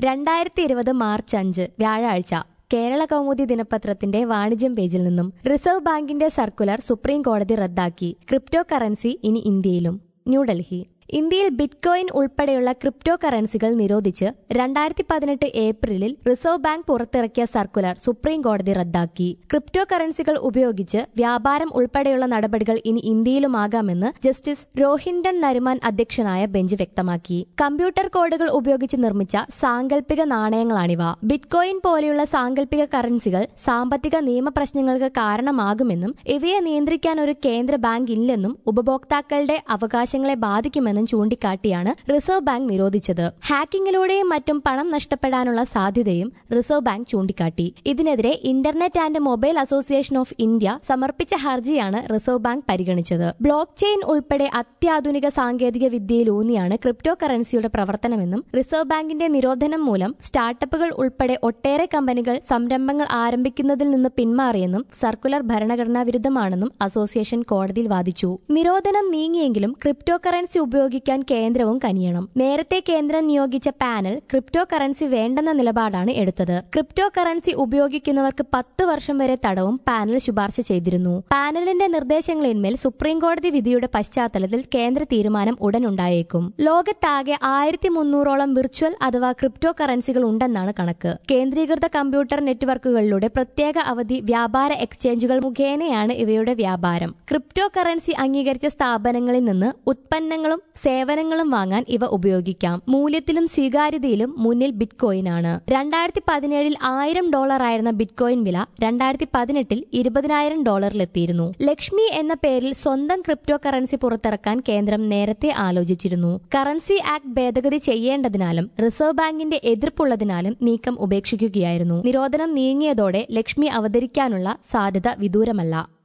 രണ്ടായിരത്തി ഇരുപത് മാർച്ച് അഞ്ച് വ്യാഴാഴ്ച കേരള കൗമുദി ദിനപത്രത്തിന്റെ വാണിജ്യം പേജിൽ നിന്നും റിസർവ് ബാങ്കിന്റെ സർക്കുലർ സുപ്രീം കോടതി റദ്ദാക്കി ക്രിപ്റ്റോ കറൻസി ഇനി ഇന്ത്യയിലും ന്യൂഡൽഹി ഇന്ത്യയിൽ ബിറ്റ്കോയിൻ ഉൾപ്പെടെയുള്ള ക്രിപ്റ്റോ കറൻസികൾ നിരോധിച്ച് രണ്ടായിരത്തി പതിനെട്ട് ഏപ്രിലിൽ റിസർവ് ബാങ്ക് പുറത്തിറക്കിയ സർക്കുലർ സുപ്രീം കോടതി റദ്ദാക്കി ക്രിപ്റ്റോ കറൻസികൾ ഉപയോഗിച്ച് വ്യാപാരം ഉൾപ്പെടെയുള്ള നടപടികൾ ഇനി ഇന്ത്യയിലുമാകാമെന്ന് ജസ്റ്റിസ് രോഹിൻഡൻ നരിമാൻ അധ്യക്ഷനായ ബെഞ്ച് വ്യക്തമാക്കി കമ്പ്യൂട്ടർ കോഡുകൾ ഉപയോഗിച്ച് നിർമ്മിച്ച സാങ്കല്പിക നാണയങ്ങളാണിവ ബിറ്റ്കോയിൻ പോലെയുള്ള സാങ്കല്പിക കറൻസികൾ സാമ്പത്തിക നിയമപ്രശ്നങ്ങൾക്ക് കാരണമാകുമെന്നും ഇവയെ നിയന്ത്രിക്കാൻ ഒരു കേന്ദ്ര ബാങ്ക് ഇല്ലെന്നും ഉപഭോക്താക്കളുടെ അവകാശങ്ങളെ ബാധിക്കുമെന്നും ചൂണ്ടിക്കാട്ടിയാണ് റിസർവ് ബാങ്ക് നിരോധിച്ചത് ഹാക്കിങ്ങിലൂടെയും മറ്റും പണം നഷ്ടപ്പെടാനുള്ള സാധ്യതയും റിസർവ് ബാങ്ക് ചൂണ്ടിക്കാട്ടി ഇതിനെതിരെ internet and mobile association of India സമർപ്പിച്ച ഹർജിയാണ് റിസർവ് ബാങ്ക് പരിഗണിച്ചത് ബ്ലോക്ക് ചെയിൻ ഉൾപ്പെടെ അത്യാധുനിക സാങ്കേതിക വിദ്യയിലൂന്നിയാണ് ക്രിപ്റ്റോ കറൻസിയുടെ പ്രവർത്തനമെന്നും റിസർവ് ബാങ്കിന്റെ നിരോധനം മൂലം സ്റ്റാർട്ടപ്പുകൾ ഉൾപ്പെടെ ഒട്ടേറെ കമ്പനികൾ സംരംഭങ്ങൾ ആരംഭിക്കുന്നതിൽ നിന്ന് പിന്മാറിയെന്നും സർക്കുലർ ഭരണഘടനാ വിരുദ്ധമാണെന്നും അസോസിയേഷൻ കോടതിയിൽ വാദിച്ചു നിരോധനം നീങ്ങിയെങ്കിലും ക്രിപ്റ്റോ കറൻസി ഉപയോഗിക്കാൻ കേന്ദ്രവും കനിയണം നേരത്തെ കേന്ദ്രം നിയോഗിച്ച പാനൽ ക്രിപ്റ്റോ കറൻസി വേണ്ടെന്ന നിലപാടാണ് എടുത്തത് ക്രിപ്റ്റോ കറൻസി ഉപയോഗിക്കുന്നവർക്ക് പത്ത് വർഷം വരെ തടവും പാനൽ ശുപാർശ ചെയ്തിരുന്നു പാനലിന്റെ നിർദ്ദേശങ്ങളിന്മേൽ സുപ്രീം കോടതി വിധിയുടെ പശ്ചാത്തലത്തിൽ കേന്ദ്ര തീരുമാനം ഉടൻ ഉണ്ടായേക്കും ലോകത്താകെ ആയിരത്തി മുന്നൂറോളം വിർച്വൽ അഥവാ ക്രിപ്റ്റോ കറൻസികൾ ഉണ്ടെന്നാണ് കണക്ക് കേന്ദ്രീകൃത കമ്പ്യൂട്ടർ നെറ്റ്വർക്കുകളിലൂടെ പ്രത്യേക അവധി വ്യാപാര എക്സ്ചേഞ്ചുകൾ മുഖേനയാണ് ഇവയുടെ വ്യാപാരം ക്രിപ്റ്റോ കറൻസി അംഗീകരിച്ച സ്ഥാപനങ്ങളിൽ നിന്ന് ഉത്പന്നങ്ങളും സേവനങ്ങളും വാങ്ങാൻ ഇവ ഉപയോഗിക്കാം മൂല്യത്തിലും സ്വീകാര്യതയിലും മുന്നിൽ ബിറ്റ്കോയിനാണ് രണ്ടായിരത്തി പതിനേഴിൽ ആയിരം ഡോളർ ആയിരുന്ന ബിറ്റ്കോയിൻ വില രണ്ടായിരത്തി പതിനെട്ടിൽ ഇരുപതിനായിരം ഡോളറിലെത്തിയിരുന്നു ലക്ഷ്മി എന്ന പേരിൽ സ്വന്തം ക്രിപ്റ്റോ കറൻസി പുറത്തിറക്കാൻ കേന്ദ്രം നേരത്തെ ആലോചിച്ചിരുന്നു കറൻസി ആക്ട് ഭേദഗതി ചെയ്യേണ്ടതിനാലും റിസർവ് ബാങ്കിന്റെ എതിർപ്പുള്ളതിനാലും നീക്കം ഉപേക്ഷിക്കുകയായിരുന്നു നിരോധനം നീങ്ങിയതോടെ ലക്ഷ്മി അവതരിക്കാനുള്ള സാധ്യത വിദൂരമല്ല